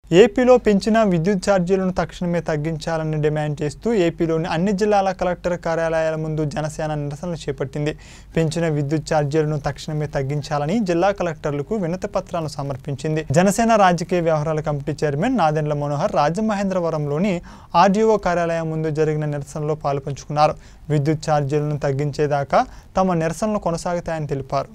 ఏపీలో పెంచిన విద్యుత్ ఛార్జీలను తక్షణమే తగ్గించాలని డిమాండ్ చేస్తూ ఏపీలోని అన్ని జిల్లాల కలెక్టర్ కార్యాలయాల ముందు జనసేన నిరసనలు చేపట్టింది పెంచిన విద్యుత్ ఛార్జీలను తక్షణమే తగ్గించాలని జిల్లా కలెక్టర్లకు వినతి పత్రాలను సమర్పించింది జనసేన రాజకీయ వ్యవహారాల కమిటీ చైర్మన్ నాదెండ్ల మనోహర్ రాజమహేంద్రవరంలోని ఆర్డీఓ కార్యాలయం ముందు జరిగిన నిరసనలో పాల్పంచుకున్నారు విద్యుత్ ఛార్జీలను తగ్గించేదాకా తమ నిరసనలు కొనసాగుతాయని తెలిపారు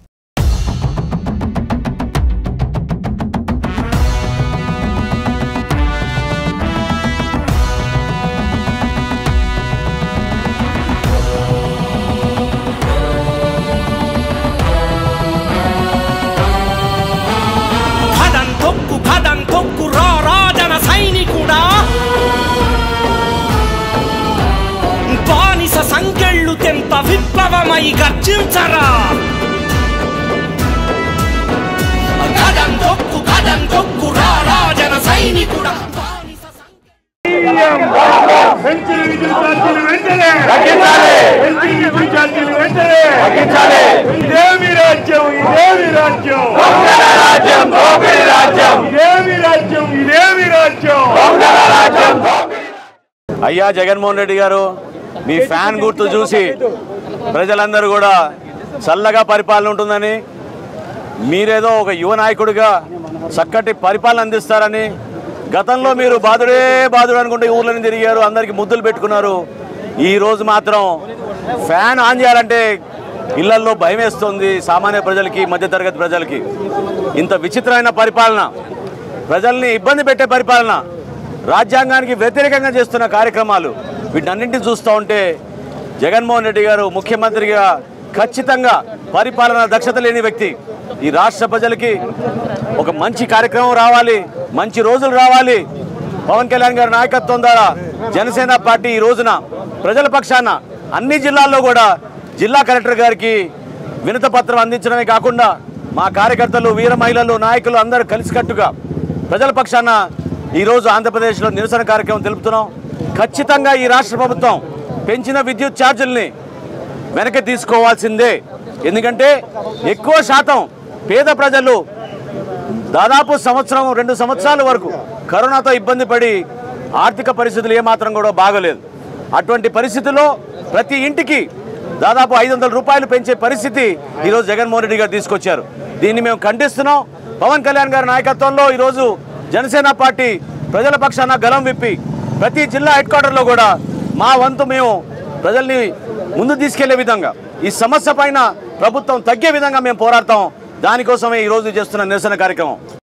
ఖదం తొక్కు ఖదం తొక్కు రా రాజన సైనికుడా బానిస సంకెళ్ళు తెంప విప్లవమై గర్జించరా ఖదం తొక్కు ఖదం తొక్కు రా రాజన సైనికుడా బానిస పెంచిన విద్యుత్ ఛార్జీలు వెంటనే పెంచిన విద్యుత్ ఛార్జీలు వెంటనే ఇదేమి రాజ్యం ఇదేమి రాజ్యం ఇదేమి రాజ్యం ఇదేమి రాజ్యం అయ్యా జగన్మోహన్ రెడ్డి గారు మీ ఫ్యాన్ గుర్తు చూసి ప్రజలందరూ కూడా చల్లగా పరిపాలన ఉంటుందని మీరేదో ఒక యువ నాయకుడిగా చక్కటి పరిపాలన అందిస్తారని గతంలో మీరు బాధుడే బాధుడు అనుకుంటే ఊర్లను తిరిగారు అందరికీ ముద్దులు పెట్టుకున్నారు ఈ రోజు మాత్రం ఫ్యాన్ ఆన్ చేయాలంటే ఇళ్లల్లో భయం వేస్తుంది సామాన్య ప్రజలకి మధ్యతరగతి ప్రజలకి ఇంత విచిత్రమైన పరిపాలన ప్రజల్ని ఇబ్బంది పెట్టే పరిపాలన రాజ్యాంగానికి వ్యతిరేకంగా చేస్తున్న కార్యక్రమాలు వీటన్నింటినీ చూస్తూ ఉంటే జగన్మోహన్ రెడ్డి గారు ముఖ్యమంత్రిగా ఖచ్చితంగా పరిపాలన దక్షత లేని వ్యక్తి ఈ రాష్ట్ర ప్రజలకి ఒక మంచి కార్యక్రమం రావాలి మంచి రోజులు రావాలి పవన్ కళ్యాణ్ గారి నాయకత్వం ద్వారా జనసేన పార్టీ ఈ రోజున ప్రజల పక్షాన అన్ని జిల్లాల్లో కూడా జిల్లా కలెక్టర్ గారికి వినత పత్రం అందించడమే కాకుండా మా కార్యకర్తలు వీర మహిళలు నాయకులు అందరూ కలిసికట్టుగా ప్రజల పక్షాన ఈరోజు ఆంధ్రప్రదేశ్లో నిరసన కార్యక్రమం తెలుపుతున్నాం ఖచ్చితంగా ఈ రాష్ట్ర ప్రభుత్వం పెంచిన విద్యుత్ ఛార్జీల్ని వెనక్కి తీసుకోవాల్సిందే ఎందుకంటే ఎక్కువ శాతం పేద ప్రజలు దాదాపు సంవత్సరం రెండు సంవత్సరాల వరకు కరోనాతో ఇబ్బంది పడి ఆర్థిక పరిస్థితులు ఏమాత్రం కూడా బాగలేదు అటువంటి పరిస్థితుల్లో ప్రతి ఇంటికి దాదాపు ఐదు వందల రూపాయలు పెంచే పరిస్థితి ఈరోజు జగన్మోహన్ రెడ్డి గారు తీసుకొచ్చారు దీన్ని మేము ఖండిస్తున్నాం పవన్ కళ్యాణ్ గారి నాయకత్వంలో ఈరోజు జనసేన పార్టీ ప్రజల పక్షాన గలం విప్పి ప్రతి జిల్లా హెడ్ క్వార్టర్లో కూడా మా వంతు మేము ప్రజల్ని ముందు తీసుకెళ్లే విధంగా ఈ సమస్య పైన ప్రభుత్వం తగ్గే విధంగా మేము పోరాడతాం దానికోసమే ఈరోజు చేస్తున్న నిరసన కార్యక్రమం